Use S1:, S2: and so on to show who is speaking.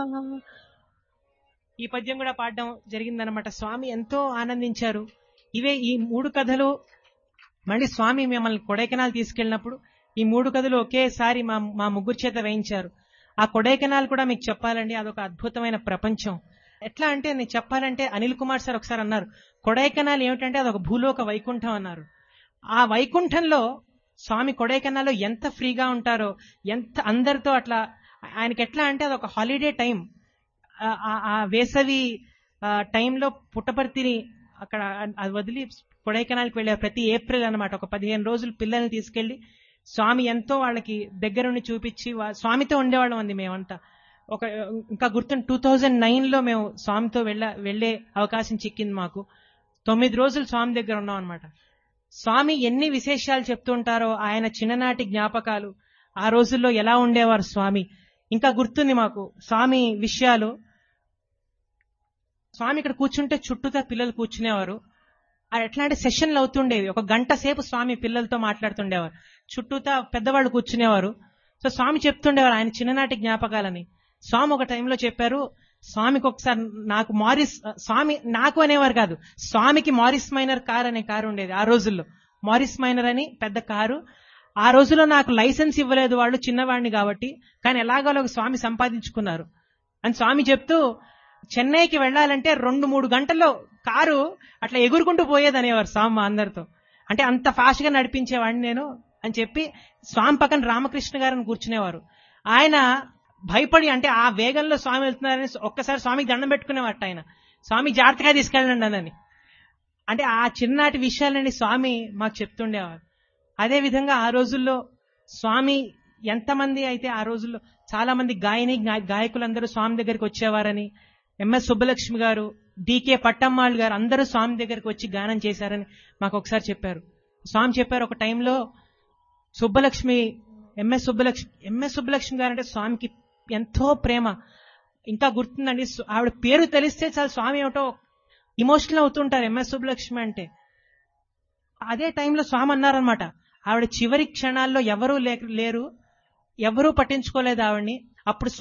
S1: ఈ పద్యం కూడా పాడడం జరిగిందనమాట స్వామి ఎంతో ఆనందించారు ఇవే ఈ మూడు కథలు మళ్ళీ స్వామి మిమ్మల్ని కొడైకెనాల్ తీసుకెళ్ళినప్పుడు ఈ మూడు కథలు ఒకేసారి మా మా ముగ్గురు చేత వేయించారు ఆ కొడైకెనాల్ కూడా మీకు చెప్పాలండి అదొక అద్భుతమైన ప్రపంచం ఎట్లా అంటే నేను చెప్పాలంటే అనిల్ కుమార్ సార్ ఒకసారి అన్నారు కొడైకెనాల్ ఏమిటంటే అదొక భూలోక వైకుంఠం అన్నారు ఆ వైకుంఠంలో స్వామి కొడైకెనాల్లో ఎంత ఫ్రీగా ఉంటారో ఎంత అందరితో అట్లా ఆయనకి ఎట్లా అంటే అదొక హాలిడే టైం ఆ- ఆ- ఆ వేసవి ఆ, టైంలో పుట్టపర్తిని అక్కడ అది వదిలి కొడైకెనాల్కి వెళ్ళారు ప్రతి ఏప్రిల్ అన్నమాట ఒక పదిహేను రోజులు పిల్లల్ని తీసుకెళ్లి స్వామి ఎంతో వాళ్ళకి దగ్గరుండి చూపించి వా- స్వామితో ఉండేవాళ్ళం అంది మేమంతా ఒక ఇంకా గుర్తు టూ థౌజండ్ నైన్ లో మేము స్వామితో వెళ్ళ వెళ్లే అవకాశం చిక్కింది మాకు తొమ్మిది రోజులు స్వామి దగ్గర ఉన్నాం అనమాట స్వామి ఎన్ని విశేషాలు చెప్తుంటారో ఆయన చిన్ననాటి జ్ఞాపకాలు ఆ రోజుల్లో ఎలా ఉండేవారు స్వామి ఇంకా గుర్తుంది మాకు స్వామి విషయాలు స్వామి ఇక్కడ కూర్చుంటే చుట్టూతా పిల్లలు కూర్చునేవారు అది ఎట్లా అంటే సెషన్లు అవుతుండేవి ఒక గంట సేపు స్వామి పిల్లలతో మాట్లాడుతుండేవారు చుట్టూతా పెద్దవాళ్ళు కూర్చునేవారు సో స్వామి చెప్తుండేవారు ఆయన చిన్ననాటి జ్ఞాపకాలని స్వామి ఒక టైంలో చెప్పారు స్వామికి ఒకసారి నాకు మారిస్ స్వామి నాకు అనేవారు కాదు స్వామికి మారిస్ మైనర్ కార్ అనే కారు ఉండేది ఆ రోజుల్లో మారిస్ మైనర్ అని పెద్ద కారు ఆ రోజుల్లో నాకు లైసెన్స్ ఇవ్వలేదు వాళ్ళు చిన్నవాడిని కాబట్టి కానీ ఎలాగోలో ఒక స్వామి సంపాదించుకున్నారు అని స్వామి చెప్తూ చెన్నైకి వెళ్ళాలంటే రెండు మూడు గంటల్లో కారు అట్లా ఎగురుకుంటూ పోయేది అనేవారు స్వామి మా అందరితో అంటే అంత ఫాస్ట్ గా నడిపించేవాడిని నేను అని చెప్పి స్వామి పక్కన రామకృష్ణ గారిని కూర్చునేవారు ఆయన భయపడి అంటే ఆ వేగంలో స్వామి వెళ్తున్నారని ఒక్కసారి స్వామికి దండం పెట్టుకునేవాట ఆయన స్వామి జాగ్రత్తగా తీసుకెళ్ళండి అని అంటే ఆ చిన్ననాటి విషయాలని స్వామి మాకు చెప్తుండేవారు అదే విధంగా ఆ రోజుల్లో స్వామి ఎంతమంది అయితే ఆ రోజుల్లో చాలా మంది గాయని గా- గాయకులందరూ స్వామి దగ్గరికి వచ్చేవారని ఎంఎస్ సుబ్బలక్ష్మి గారు డికే పట్టమ్మాళ్ళు గారు అందరూ స్వామి దగ్గరికి వచ్చి గానం చేశారని మాకు ఒకసారి చెప్పారు స్వామి చెప్పారు ఒక టైంలో సుబ్బలక్ష్మి ఎంఎస్ సుబ్బలక్ష్మి ఎంఎస్ సుబ్బలక్ష్మి గారు అంటే స్వామికి ఎంతో ప్రేమ ఇంకా గుర్తుందండి సు- ఆవిడ పేరు తెలిస్తే చాలా స్వామి ఏమిటో ఇమోషనల్ అవుతుంటారు ఎంఎస్ సుబ్బలక్ష్మి అంటే అదే టైంలో స్వామి అన్నారనమాట ఆవిడ చివరి క్షణాల్లో ఎవరూ లేక లేరు ఎవరూ పట్టించుకోలేదు ఆవిడ్ని అప్పుడు